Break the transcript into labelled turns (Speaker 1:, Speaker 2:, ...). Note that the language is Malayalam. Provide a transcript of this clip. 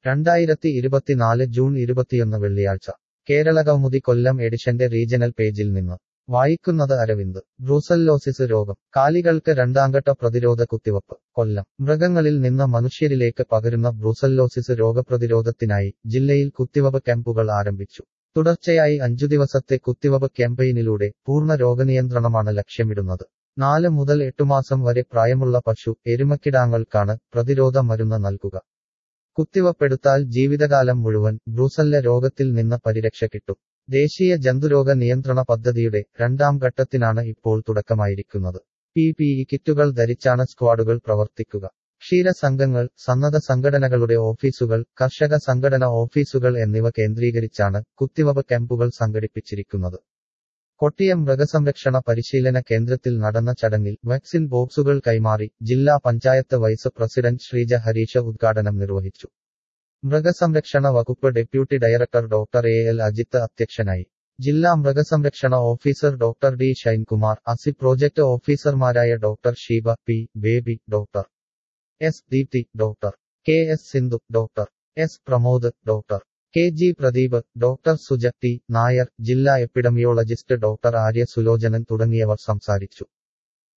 Speaker 1: രണ്ടായിരത്തി ഇരുപത്തിനാല് ജൂൺ ഇരുപത്തിയൊന്ന് വെള്ളിയാഴ്ച കേരള കൗമുദി കൊല്ലം എഡിഷന്റെ റീജണൽ പേജിൽ നിന്ന് വായിക്കുന്നത് അരവിന്ദ് ബ്രൂസല്ലോസിസ് രോഗം കാലികൾക്ക് രണ്ടാംഘട്ട പ്രതിരോധ കുത്തിവപ്പ് കൊല്ലം മൃഗങ്ങളിൽ നിന്ന് മനുഷ്യരിലേക്ക് പകരുന്ന ബ്രൂസല്ലോസിസ് രോഗപ്രതിരോധത്തിനായി ജില്ലയിൽ കുത്തിവപ്പ് ക്യാമ്പുകൾ ആരംഭിച്ചു തുടർച്ചയായി അഞ്ചു ദിവസത്തെ കുത്തിവപ്പ് ക്യാമ്പയിനിലൂടെ പൂർണ്ണ രോഗനിയന്ത്രണമാണ് ലക്ഷ്യമിടുന്നത് നാല് മുതൽ എട്ടുമാസം വരെ പ്രായമുള്ള പശു എരുമക്കിടാങ്ങൾക്കാണ് പ്രതിരോധ മരുന്ന് നൽകുക കുത്തിവപ്പെടുത്താൽ ജീവിതകാലം മുഴുവൻ ബ്രൂസല്ല രോഗത്തിൽ നിന്ന് പരിരക്ഷ കിട്ടും ദേശീയ ജന്തുരോഗ നിയന്ത്രണ പദ്ധതിയുടെ രണ്ടാം ഘട്ടത്തിനാണ് ഇപ്പോൾ തുടക്കമായിരിക്കുന്നത് പി പി ഇ കിറ്റുകൾ ധരിച്ചാണ് സ്ക്വാഡുകൾ പ്രവർത്തിക്കുക ക്ഷീരസംഘങ്ങൾ സന്നദ്ധ സംഘടനകളുടെ ഓഫീസുകൾ കർഷക സംഘടന ഓഫീസുകൾ എന്നിവ കേന്ദ്രീകരിച്ചാണ് കുത്തിവപ്പ് ക്യാമ്പുകൾ സംഘടിപ്പിച്ചിരിക്കുന്നത് കൊട്ടിയം മൃഗസംരക്ഷണ പരിശീലന കേന്ദ്രത്തിൽ നടന്ന ചടങ്ങിൽ വാക്സിൻ ബോക്സുകൾ കൈമാറി ജില്ലാ പഞ്ചായത്ത് വൈസ് പ്രസിഡന്റ് ശ്രീജ ഹരീഷ ഉദ്ഘാടനം നിർവഹിച്ചു മൃഗസംരക്ഷണ വകുപ്പ് deputy director doctor A L Ajith അധ്യക്ഷനായി ജില്ലാ മൃഗസംരക്ഷണ ഓഫീസർ ഡോക്ടർ ഡി ഷൈൻകുമാർ അസി പ്രോജക്ട് ഓഫീസർമാരായ doctor Sheeba P Baby doctor S Deepthi doctor K S Sindhu doctor S Pramod doctor K G Pradeep doctor Suja T Nair ജില്ലാ എപ്പിഡമിയോളജിസ്റ്റ് ഡോക്ടർ ആര്യ സുലോചനൻ തുടങ്ങിയവർ സംസാരിച്ചു